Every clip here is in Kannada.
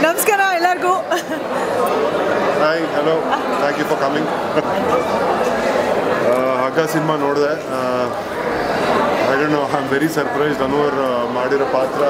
ನಮಸ್ಕಾರ ಎಲ್ಲರಿಗೂ hi hello thank you for coming Hagga cinema ನೋಡಿದೆ I don't know I am very surprised ಅನುವರ್ ಮಾಡಿರೋ ಪಾತ್ರ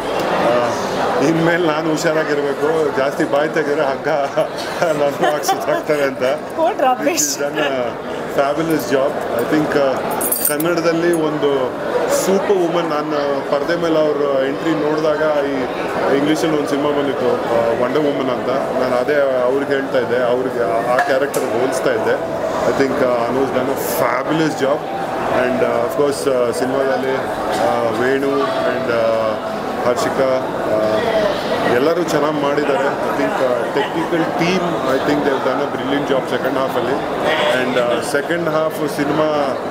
ಇನ್ಮೇಲೆ ನಾನು ಹುಷಾರಾಗಿರಬೇಕು ಜಾಸ್ತಿ ಬಾಯಿ ತೆಗೆದ್ರೆ ಹಗ್ಗ ನನ್ನ ಸುತ್ತಾಗ್ತಾರೆ ಅಂತ quote Ramesh fabulous job I think ಕನ್ನಡದಲ್ಲಿ ಒಂದು ಸೂಪರ್ ವುಮನ್ ನಾನು ಪರದೆ ಮೇಲೆ ಅವ್ರ ಎಂಟ್ರಿ ನೋಡಿದಾಗ ಈ ಇಂಗ್ಲೀಷಲ್ಲಿ ಒಂದು ಸಿನಿಮಾ ಬಂದಿತ್ತು ವಂಡರ್ ವುಮನ್ ಅಂತ ನಾನು ಅದೇ ಅವ್ರಿಗೆ ಹೇಳ್ತಾ ಇದ್ದೆ ಅವ್ರಿಗೆ ಆ- ಆ ಕ್ಯಾರೆಕ್ಟರ್ ಹೋಲಿಸ್ತಾ ಇದ್ದೆ I think Anu's done a fabulous job and of course ಸಿನಿಮಾದಲ್ಲಿ ವೇಣು ಆ್ಯಂಡ್ ಹರ್ಷಿಕಾ ಆ, ಎಲ್ಲರೂ ಚೆನ್ನಾಗಿ ಮಾಡಿದ್ದಾರೆ I think technical team I think Dev done a brilliant job second ಹಾಫಲ್ಲಿ ಆ್ಯಂಡ್ ಸೆಕೆಂಡ್ ಹಾಫ್ ಸಿನಿಮಾ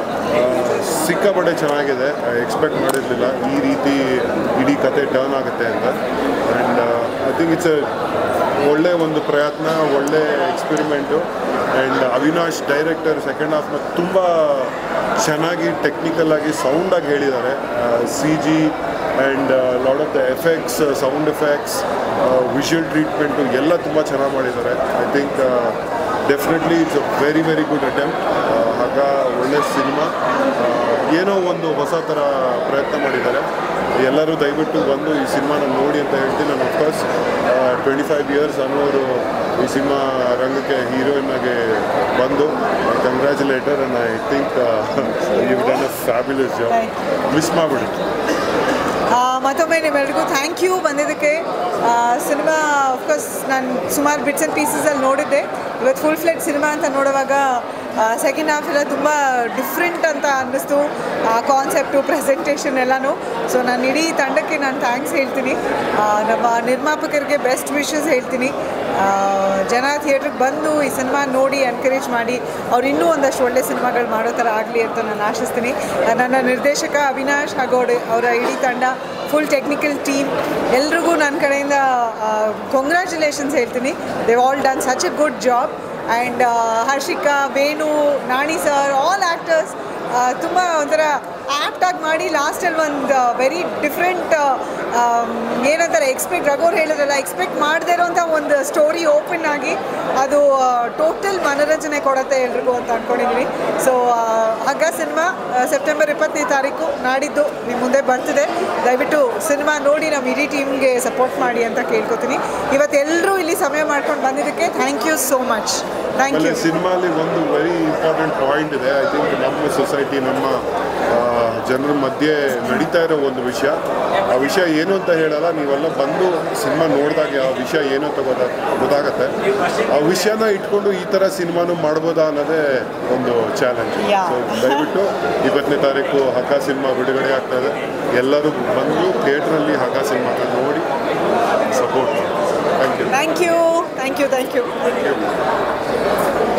ಸಿಕ್ಕಾಪಟ್ಟೆ ಚೆನ್ನಾಗಿದೆ ಎಕ್ಸ್ಪೆಕ್ಟ್ ಮಾಡಿರಲಿಲ್ಲ ಈ ರೀತಿ ಇಡೀ ಕತೆ ಟರ್ನ್ ಆಗುತ್ತೆ ಅಂತ ಆ್ಯಂಡ್ ಐ ಥಿಂಕ್ ಇಟ್ಸ್ ಒಳ್ಳೆ ಒಂದು ಪ್ರಯತ್ನ ಒಳ್ಳೆ experiment and Avinash director second ಹಾಫ್ನ ತುಂಬ ಚೆನ್ನಾಗಿ ಟೆಕ್ನಿಕಲ್ ಆಗಿ ಸೌಂಡಾಗಿ ಹೇಳಿದ್ದಾರೆ C G and lot of the effects sound effects visual treatment ಎಲ್ಲ ತುಂಬ ಚೆನ್ನಾಗಿ ಮಾಡಿದ್ದಾರೆ I think definitely it's a very very good attempt ಆಗ ಒಳ್ಳೆ ಸಿನಿಮಾ ಏನೋ ಒಂದು ಹೊಸ ಥರ ಪ್ರಯತ್ನ ಮಾಡಿದ್ದಾರೆ ಎಲ್ಲರೂ ದಯವಿಟ್ಟು ಬಂದು ಈ ಸಿನಿಮಾನ ನೋಡಿ ಅಂತ ಹೇಳ್ತೀನಿ ನಾನು ಅಫ್ಕೋರ್ಸ್ ಟ್ವೆಂಟಿ ಫೈವ್ ಇಯರ್ಸ್ ಅನ್ನೋರು ಈ ಸಿನಿಮಾ ರಂಗಕ್ಕೆ ಹೀರೋಯಿನ್ ಆಗಿ ಬಂದು congratulations and I think you done a fabulous job miss ಮಾಡಿಬಿಡಿ ಆ, ಮತ್ತೊಮ್ಮೆ ನಿಮ್ಮೆಲ್ರಿಗೂ ಥ್ಯಾಂಕ್ ಯು ಬಂದಿದ್ದಕ್ಕೆ ಸಿನಿಮಾ ಅಫ್ಕೋರ್ಸ್ ನಾನು ಸುಮಾರು ಬಿಟ್ಸ್ ಆ್ಯಂಡ್ ಪೀಸಸಲ್ಲಿ ನೋಡಿದ್ದೆ ಇವತ್ತು ಫುಲ್ ಫ್ಲೆಟ್ ಸಿನಿಮಾ ಅಂತ ನೋಡುವಾಗ ಸೆಕೆಂಡ್ ಹಾಫ್ ಎಲ್ಲ ತುಂಬ ಡಿಫ್ರೆಂಟ್ ಅಂತ ಅನ್ನಿಸ್ತು ಆ ಕಾನ್ಸೆಪ್ಟು ಪ್ರೆಸೆಂಟೇಷನ್ ಎಲ್ಲನೂ ಸೊ ನಾನು ಇಡೀ ತಂಡಕ್ಕೆ ನಾನು ಥ್ಯಾಂಕ್ಸ್ ಹೇಳ್ತೀನಿ ಆ, ನಮ್ಮ ನಿರ್ಮಾಪಕರಿಗೆ ಬೆಸ್ಟ್ ವಿಶಸ್ ಹೇಳ್ತೀನಿ ಆ, ಜನ ಥಿಯೇಟ್ರಿಗೆ ಬಂದು ಈ ಸಿನಿಮಾ ನೋಡಿ ಎನ್ಕರೇಜ್ ಮಾಡಿ ಅವ್ರು ಇನ್ನೂ ಒಂದಷ್ಟು ಒಳ್ಳೆ ಸಿನಿಮಾಗಳು ಮಾಡೋ ಥರ ಆಗಲಿ ಅಂತ ನಾನು ಆಶಿಸ್ತೀನಿ ಆ, ನನ್ನ ನಿರ್ದೇಶಕ ಅವಿನಾಶ್ ಹಾಗೂ ಅವ್ರ- ಅವರ ಇಡೀ ತಂಡ ಫುಲ್ ಟೆಕ್ನಿಕಲ್ ಟೀಮ್ ಎಲ್ರಿಗೂ ನನ್ನ ಕಡೆಯಿಂದ ಕಂಗ್ರ್ಯಾಚುಲೇಷನ್ಸ್ ಹೇಳ್ತೀನಿ Dev all done such a good job and Harshika Venu Naani sir all actors ತುಂಬ ಒಂಥರ ಆ್ಯಪ್ಟಾಗಿ ಮಾಡಿ ಲಾಸ್ಟಲ್ಲಿ ಒಂದು ವೆರಿ ಡಿಫ್ರೆಂಟ್ ಏನಂತಾರೆ ಎಕ್ಸ್ಪೆಕ್ಟ್ ರಘೋರ್ ಹೇಳಿದ್ರಲ್ಲ ಎಕ್ಸ್ಪೆಕ್ಟ್ ಮಾಡದೇ ಇರೋಂಥ ಒಂದು ಸ್ಟೋರಿ ಓಪನ್ ಆಗಿ ಅದು ಟೋಟಲ್ ಮನೋರಂಜನೆ ಕೊಡುತ್ತೆ ಎಲ್ರಿಗೂ ಅಂತ ಅಂದ್ಕೊಂಡಿದ್ದೀನಿ ಸೊ ಹಗ್ಗ ಸಿನಿಮಾ ಸೆಪ್ಟೆಂಬರ್ ಇಪ್ಪತ್ತನೇ ತಾರೀಕು ನಾಡಿದ್ದು ನಿಮ್ಮ ಮುಂದೆ ಬರ್ತಿದೆ ದಯವಿಟ್ಟು ಸಿನಿಮಾ ನೋಡಿ ನಮ್ಮ ಇಡೀ ಟೀಮ್ಗೆ ಸಪೋರ್ಟ್ ಮಾಡಿ ಅಂತ ಕೇಳ್ಕೊತೀನಿ ಇವತ್ತು ಎಲ್ಲರೂ ಇಲ್ಲಿ ಸಮಯ ಮಾಡ್ಕೊಂಡು ಬಂದಿದ್ದಕ್ಕೆ thank you so much thank ಆಮೇಲೆ ಯು ಸಿನಿಮಾಲಿ ಒಂದು ವೆರಿ ಇಂಪಾರ್ಟೆಂಟ್ ಪಾಯಿಂಟ್ ಇದೆ ಐ ಥಿಂಕ್ ನಮ್ಮ ಸೊಸೈಟಿ ನಮ್ಮ ಜನರ ಮಧ್ಯೆ ನಡೀತಾ ಇರೋ ಒಂದು ವಿಷಯ ಆ ವಿಷಯ ಏನು ಅಂತ ಹೇಳಲ್ಲ ನೀವೆಲ್ಲ ಬಂದು ಸಿನಿಮಾ ನೋಡಿದಾಗ ಆ ವಿಷಯ ಏನು ಅಂತ ಗೊತ್ತಾ ಗೊತ್ತಾಗತ್ತೆ ಆ ವಿಷಯನ ಇಟ್ಕೊಂಡು ಈ ಥರ ಸಿನಿಮಾನು ಮಾಡ್ಬೋದಾ ಅನ್ನೋದೇ ಒಂದು ಚಾಲೆಂಜ್ Yeah. ಸೊ ದಯವಿಟ್ಟು ಇಪ್ಪತ್ತನೇ ತಾರೀಕು ಹಗ್ಗ ಸಿನಿಮಾ ಬಿಡುಗಡೆ ಆಗ್ತಾ ಇದೆ ಎಲ್ಲರೂ ಬಂದು ಥಿಯೇಟ್ರಲ್ಲಿ ಹಗ್ಗ ಸಿನಿಮಾನ ನೋಡಿ support thank you thank you thank you thank you thank you